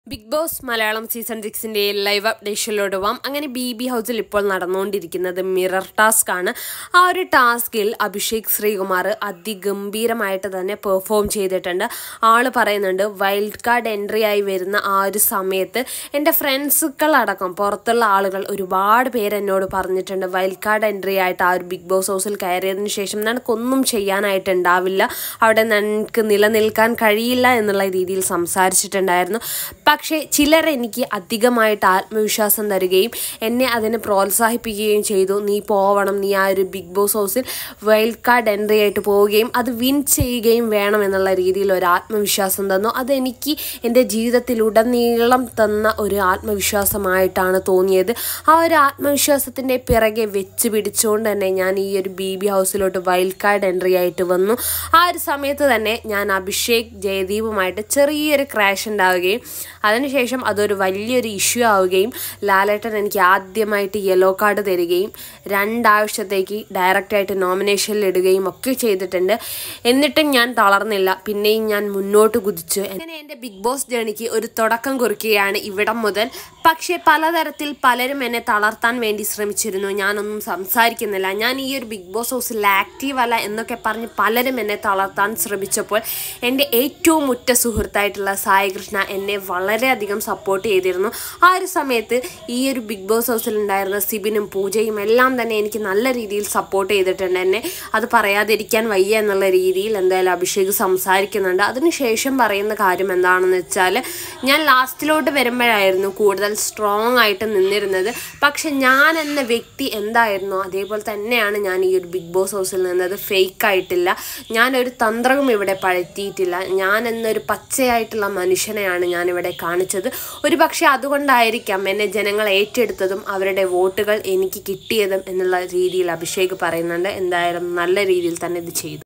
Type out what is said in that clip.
big boss Malayalam season സിക്സിന്റെ live അപ്ഡേഷനിലോട്ട് പോവാം അങ്ങനെ ബി ബി ഹൗസിൽ ഇപ്പോൾ നടന്നുകൊണ്ടിരിക്കുന്നത് മിറർ ടാസ്ക് ആണ് ആ ഒരു ടാസ്കിൽ അഭിഷേക് ശ്രീകുമാർ അതിഗംഭീരമായിട്ട് തന്നെ പെർഫോം ചെയ്തിട്ടുണ്ട് ആള് പറയുന്നുണ്ട് വൈൽഡ് കാർഡ് എൻട്രി ആയി വരുന്ന ആ ഒരു സമയത്ത് എൻ്റെ ഫ്രണ്ട്സുകളടക്കം പുറത്തുള്ള ആളുകൾ ഒരുപാട് പേര് എന്നോട് പറഞ്ഞിട്ടുണ്ട് വൈൽഡ് കാർഡ് എൻട്രി ആയിട്ട് ആ ഒരു ബിഗ് ബോസ് ഹൗസിൽ കയറിയതിന് ശേഷം നിനക്കൊന്നും ചെയ്യാനായിട്ടുണ്ടാവില്ല അവിടെ നിനക്ക് നിലനിൽക്കാൻ കഴിയില്ല എന്നുള്ള രീതിയിൽ സംസാരിച്ചിട്ടുണ്ടായിരുന്നു പക്ഷേ ചിലർ എനിക്ക് അധികമായിട്ട് ആത്മവിശ്വാസം തരികയും എന്നെ അതിനെ പ്രോത്സാഹിപ്പിക്കുകയും ചെയ്തു നീ പോവണം നീ ആ ഒരു ബിഗ് ബോസ് ഹൗസിൽ വൈൽഡ് കാർഡ് എൻട്രി ആയിട്ട് പോവുകയും അത് വിൻ ചെയ്യുകയും വേണം എന്നുള്ള രീതിയിൽ ഒരു ആത്മവിശ്വാസം തന്നു അതെനിക്ക് എൻ്റെ ജീവിതത്തിലുടനീളം തന്ന ഒരു ആത്മവിശ്വാസമായിട്ടാണ് തോന്നിയത് ആ ഒരു ആത്മവിശ്വാസത്തിൻ്റെ പിറകെ വെച്ച് പിടിച്ചുകൊണ്ട് തന്നെ ഞാൻ ഈ ഒരു ബി ബി ഹൗസിലോട്ട് വൈൽഡ് കാർഡ് എൻട്രി ആയിട്ട് വന്നു ആ ഒരു സമയത്ത് തന്നെ ഞാൻ അഭിഷേക് ജയദീപുമായിട്ട് ചെറിയൊരു ക്രാഷ് ഉണ്ടാവുകയും അതിനുശേഷം അതൊരു വലിയൊരു ഇഷ്യൂ ആവുകയും ലാലേട്ടൻ എനിക്ക് ആദ്യമായിട്ട് യെല്ലോ കാർഡ് തരികയും രണ്ടാഴ്ചത്തേക്ക് ഡയറക്റ്റായിട്ട് നോമിനേഷനിൽ ഇടുകയും ഒക്കെ ചെയ്തിട്ടുണ്ട് എന്നിട്ടും ഞാൻ തളർന്നില്ല പിന്നെയും ഞാൻ മുന്നോട്ട് കുതിച്ചു അങ്ങനെ എൻ്റെ ബിഗ് ബോസ് ജേണിക്ക് ഒരു തുടക്കം കുറിക്കുകയാണ് ഇവിടം മുതൽ പക്ഷേ പലതരത്തിൽ പലരും എന്നെ തളർത്താൻ വേണ്ടി ശ്രമിച്ചിരുന്നു ഞാനൊന്നും സംസാരിക്കുന്നില്ല ഞാൻ ഈ ഒരു ബിഗ് ബോസ് ഹൗസിൽ ആക്റ്റീവ് അല്ല എന്നൊക്കെ പറഞ്ഞ് പലരും എന്നെ തളർത്താൻ ശ്രമിച്ചപ്പോൾ എൻ്റെ ഏറ്റവും ഉറ്റ സുഹൃത്തായിട്ടുള്ള സായി കൃഷ്ണ എന്നെ വളരെയധികം സപ്പോർട്ട് ചെയ്തിരുന്നു ആ ഒരു സമയത്ത് ഈ ഒരു ബിഗ് ബോസ് ഹൗസിൽ ഉണ്ടായിരുന്ന സിബിനും പൂജയും എല്ലാം തന്നെ എനിക്ക് നല്ല രീതിയിൽ സപ്പോർട്ട് ചെയ്തിട്ടുണ്ട് എന്നെ അത് പറയാതിരിക്കാൻ വയ്യ എന്നുള്ള രീതിയിൽ എന്തായാലും അഭിഷേക് സംസാരിക്കുന്നുണ്ട് അതിനുശേഷം പറയുന്ന കാര്യം എന്താണെന്ന് വെച്ചാൽ ഞാൻ ലാസ്റ്റിലോട്ട് വരുമ്പോഴായിരുന്നു കൂടുതൽ സ്ട്രോങ് ആയിട്ട് നിന്നിരുന്നത് പക്ഷെ ഞാൻ എന്ന വ്യക്തി എന്തായിരുന്നോ അതേപോലെ തന്നെയാണ് ഞാൻ ഈ ഒരു ബിഗ് ബോസ് ഹൗസിൽ നിന്നത് ഫേക്ക് ആയിട്ടില്ല ഞാനൊരു തന്ത്രവും ഇവിടെ പഴറ്റിയിട്ടില്ല ഞാൻ എന്നൊരു പച്ചയായിട്ടുള്ള മനുഷ്യനെയാണ് ഞാൻ ഇവിടെ കാണിച്ചത് ഒരു പക്ഷേ അതുകൊണ്ടായിരിക്കാം എന്നെ ജനങ്ങൾ ഏറ്റെടുത്തതും അവരുടെ വോട്ടുകൾ എനിക്ക് കിട്ടിയതും എന്നുള്ള രീതിയിൽ അഭിഷേക് പറയുന്നുണ്ട് എന്തായാലും നല്ല രീതിയിൽ തന്നെ ഇത് ചെയ്തു